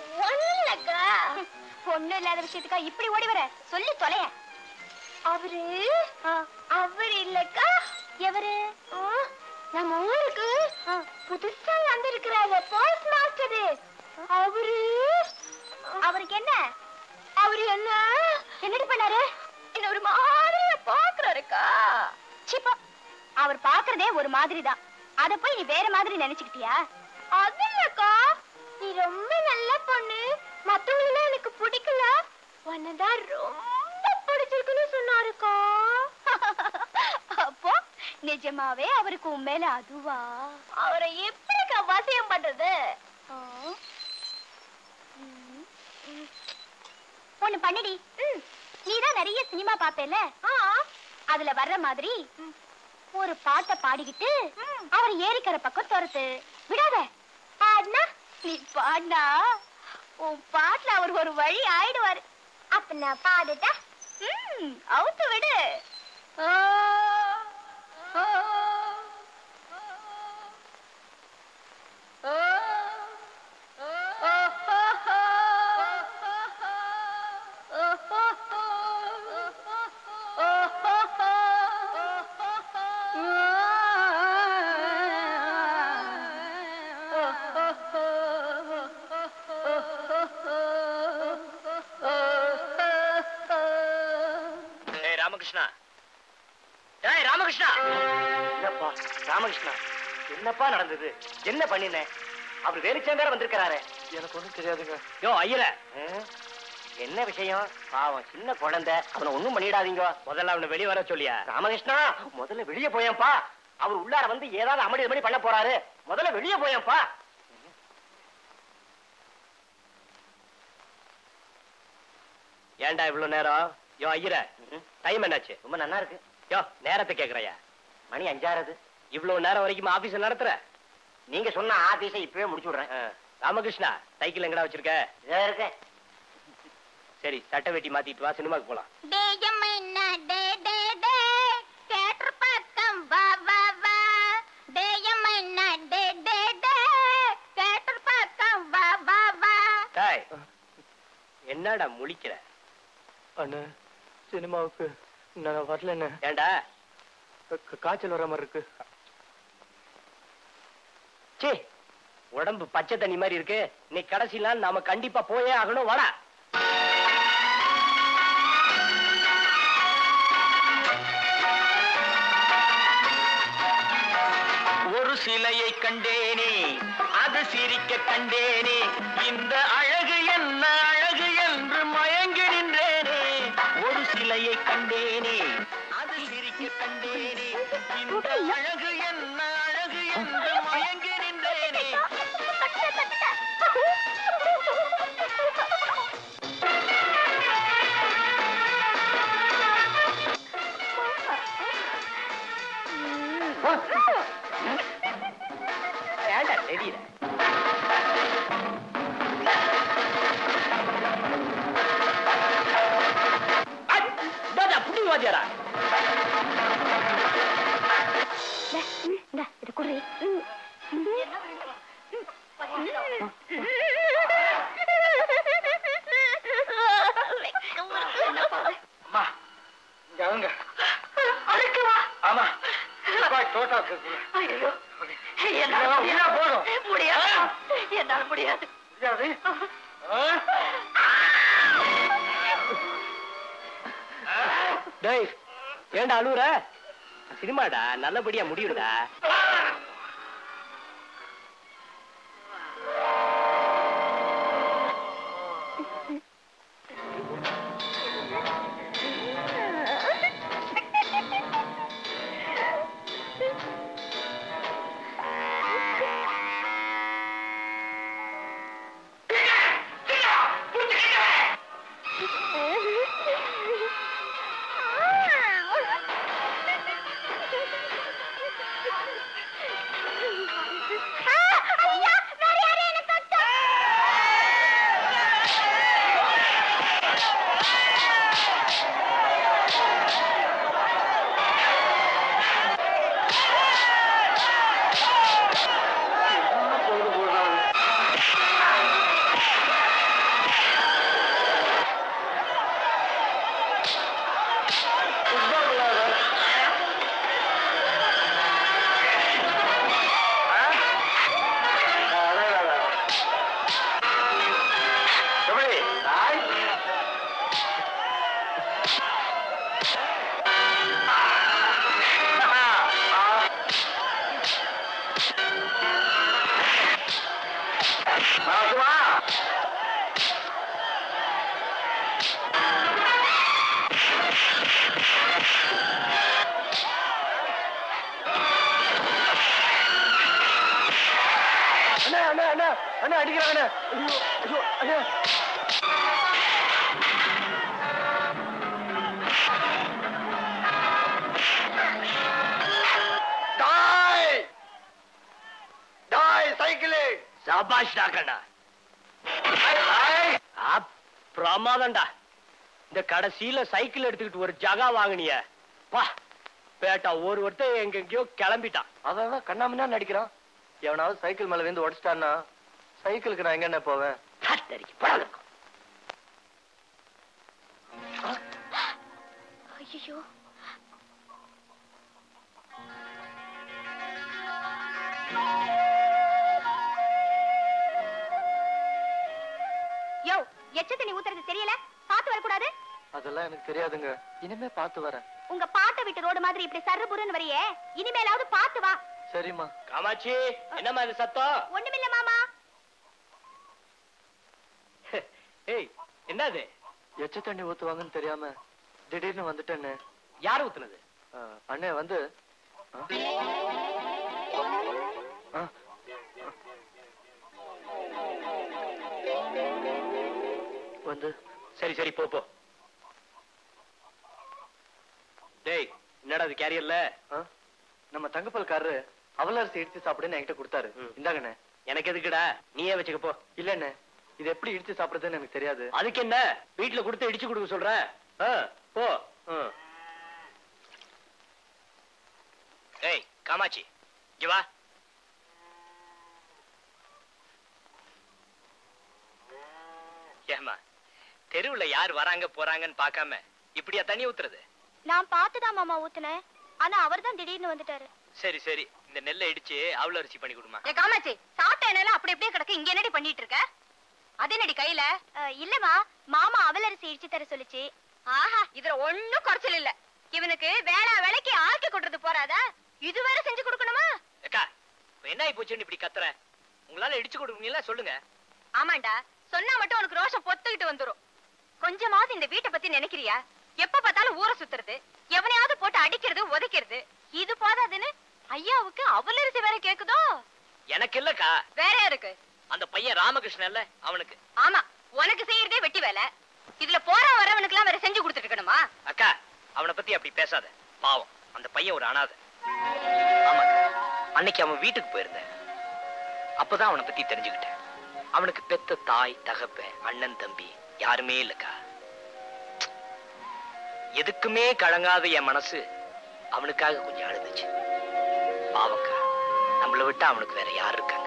ஒண்ணும் இல்லக்கா ஒண்ணும் இல்லாத விஷயத்துக்கா இப்படி ஓடி வர சொல்லி தொலைய அவரு அவர் இல்லக்கா எவரு ஆ, நம்ம ஊருக்கு புதுசா வந்திருக்கிறாரு போஸ்ட் மாஸ்டர் அவரு அவருக்கு என்ன அவரு என்ன என்னடி பண்ணாரு என்ன ஒரு மாதிரியா பாக்குறாருக்கா சிப்பா அவர் பாக்குறதே ஒரு மாதிரி தான் அத போய் நீ வேற மாதிரி நினைச்சுக்கிட்டியா அது இல்லக்கா நீ ரொம்ப நல்ல பொண்ணு மத்தவங்கள எனக்கு பிடிக்கல உன்னதான் ரொம்ப பிடிச்சிருக்குன்னு சொன்னாருக்கா அப்போ நிஜமாவே அவருக்கு உன் மேல அதுவா அவரை எப்படிக்கா வசியம் பண்றது ஆ. ம். ம். ஒண்ணு பண்ணிடி நீதான் நிறைய சினிமா பாப்பேல அதுல வர்ற மாதிரி ஒரு பாட்டை பாடிக்கிட்டு அவர் ஏரிக்கரை பக்கம் துரத்து விடாத பாடினா நீ பாடினா உன் பாட்டுல அவர் ஒரு வழி ஆயிடுவாரு அப்ப நான் பாடுட்டா ம், அவுத்து விடு ஆ, ஆ, ஆ, ஏய் ராமகிருஷ்ணா ஏய் ராமகிருஷ்ணா என்னப்பா ராமகிருஷ்ணா என்னப்பா நடந்தது என்ன பண்ணின அவர் வேலுச்சாமி வேற வந்திருக்கிறாரு எனக்கு ஒண்ணும் தெரியாதுங்க யோ ஐயர என்ன விஷயம் பாவம் சின்ன குழந்தை அவனை ஒண்ணும் பண்ணிடாதீங்க முதல்ல அவனை வெளியே வர சொல்லியா ராமகிருஷ்ணா முதல்ல வெளியே போயேன்பா அவர் உள்ளார வந்து ஏதாவது அமளி அமளி பண்ண போறாரு முதல்ல வெளியே போயேன்பா ஏன்டா இவ்வளவு நேரம் யோ ஐயர டைம் என்னாச்சு ரொம்ப நல்லா இருக்கு யோ நேரத்தை கேக்குறையா மணி அஞ்சாறது இவ்வளவு நேரம் வரைக்கும் ஆபீஸ் நடத்துற நீங்க சொன்ன ஆபீஸை இப்பவே முடிச்சு விடுறேன் ராமகிருஷ்ணா சைக்கிள் எங்கடா வச்சிருக்க இருக்க சரி சட்டை வெட்டி மாத்திட்டு வா சினிமாக்கு போலாம் டேயம்மைனா டே டே டே தேட்டர் பக்கம் வா வா வா டேயம்மைனா டே டே டே தேட்டர் பக்கம் வா வா வா டேய் என்னடா முழிக்கிற அண்ணே சினிமாவுக்கு நான் வரலண்ணே ஏன்டா க- காய்ச்சல் வர மாதிரி இருக்கு சீ உடம்பு பச்சை தண்ணி மாதிரி இருக்கு நீ கடைசில நாம கண்டிப்பா போயே ஆகணும் வாடா ஒரு சிலையை கண்டேனே அது சிரிக்க கண்டேனே இந்த அழகு என்ன அழகு என்று மயங்கி நின்றேனே ஒரு சிலையை கண்டேனே அது சிரிக்க கண்டேனே இந்த அழகு என்ன அழகு என்று மயங்கி நின்றேனே ஏன்டா தெரியல புடி வாத்தியாரா இந்தா, இது குடி அம்மா இங்க அவங்க அதுக்குவா ஆமா துப்பாக்கி தோட்டா ஐயோ இதெல்லாம் உள்ள போதும். முடியாது என்னால முடியாது முடியாது ஆ? டேய் ஏன்டா அழுவுற சினிமாடா நல்லபடியா முடியும்டா அண்ணா அடிக்கிறாங்க ஐயோ ஐயோ அண்ணா டாய் டாய் சைக்கிள் சபாஷ் டாக்கண்ணா பிரமாதம்டா இந்த கடைசியில சைக்கிள் எடுத்துக்கிட்டு ஒரு ஜகா வாங்குனிய பா பேட்டா ஒரு ஒருத்தன் எங்கெங்கயோ கிளம்பிட்டான் அதான் கண்ணாமண்ணா நடிக்கிறான் எவனாவது சைக்கிள் மேல வந்து உடச்சிட்டான்னா சைக்கிளுக்கு நான் எங்க என்ன போவேன் கத்தரிக்கு பழக்கம் ஐயோ யோ எச்ச தண்ணி ஊத்துறது தெரியல பாத்து வரக்கூடாது அதெல்லாம் எனக்கு தெரியாதுங்க இனிமே பார்த்து வரேன் உங்க பாட்டை விட்டு ரோடு மாதிரி இப்படி சர்ரு புருன்னு வரையே இனிமேலாவது பாத்து வா சரிம்மா காமாட்சி என்னம்மா இது சத்தம் ஒண்ணுமில்ல மாமா ஏய் என்னது எச்ச தண்ணி ஊத்துவாங்கன்னு தெரியாம திடீர்னு வந்துட்டேன்னு யார் ஊத்துனது ஆ, அண்ணே வந்து ஆ? ஆ, வந்து சரி சரி போ போ டேய் என்னடா அது கேரியர்ல ஆ? நம்ம தங்கப்பால்காரரு அவலரசி இடிச்சு சாப்பிடுன்னு என்கிட்ட கொடுத்தாரு ம். இந்தாங்கண்ணே எனக்கு எதுக்குடா நீயே வச்சுக்க போ இல்லண்ணே இது எப்படி இடிச்சு சாப்பிடுறதுன்னு எனக்கு தெரியாது அதுக்கு என்ன வீட்டுல கொடுத்து இடிச்சு கொடுக்க சொல்றேன் ஆ, போ ம். ஏய் காமாட்சி இங்க வா ஏமா தெருவுல யார் வராங்க போறாங்கன்னு பார்க்காம இப்படியா தண்ணி ஊத்துறது நான் பாத்துதான் மாமா ஊத்துனேன் ஆனா அவர்தான் திடீர்னு வந்துட்டாரு சரி சரி இந்த நெல்லை இடிச்சு அவ்வளவு அரிசி பண்ணி கொடுமா ஏ காமாச்சி சாப்பிட்ட எண்ணெயில அப்படி அப்படியே கிடக்கு இங்க என்னடி பண்ணிட்டு இருக்க அது என்னடி கையில இல்லமா மாமா அவலரிசி இடிச்சு தர சொல்லுச்சு ஆஹா இதுல ஒண்ணும் குறைச்சல் இல்ல இவனுக்கு வேளா வேலைக்கு ஆக்கி கொடுறது போறாதா இது வேற செஞ்சு கொடுக்கணுமா அக்கா இப்ப என்ன ஆகி போச்சுன்னு இப்படி கத்துற உங்களால இடிச்சு கொடுக்கீங்களா சொல்லுங்க ஆமாண்டா சொன்னா மட்டும் உனக்கு ரோஷம் பொத்துக்கிட்டு வந்துரும் கொஞ்சமாவது இந்த வீட்டை பத்தி நினைக்கிறியா எப்ப பார்த்தாலும் ஊரை சுத்துறது எவனையாவது போட்டு அடிக்கிறது உதைக்கிறது இது போதாதுன்னு ஐயாவுக்கு அவலரிசி வேற கேக்குதோ எனக்கு இல்லக்கா வேற யாருக்கு அந்த பையன் ராமகிருஷ்ணன் இல்ல அவனுக்கு ஆமா உனக்கு செய்யறதே வெட்டி வேலை இதுல போற வரவனுக்கு எல்லாம் வேற செஞ்சு கொடுத்துட்டு இருக்கணுமா அக்கா அவனை பத்தி அப்படி பேசாத பாவம் அந்த பையன் ஒரு அனாதை ஆமாக்கா அன்னைக்கு அவன் வீட்டுக்கு போயிருந்தேன் அப்பதான் அவனை பத்தி தெரிஞ்சுக்கிட்டேன் அவனுக்கு பெத்த தாய் தகப்பன் அண்ணன் தம்பி யாருமே இல்லக்கா எதுக்குமே கலங்காத என் மனசு அவனுக்காக கொஞ்சம் அழுதுச்சு பாவக்கா நம்மளை விட்டு அவனுக்கு வேற யார் இருக்காங்க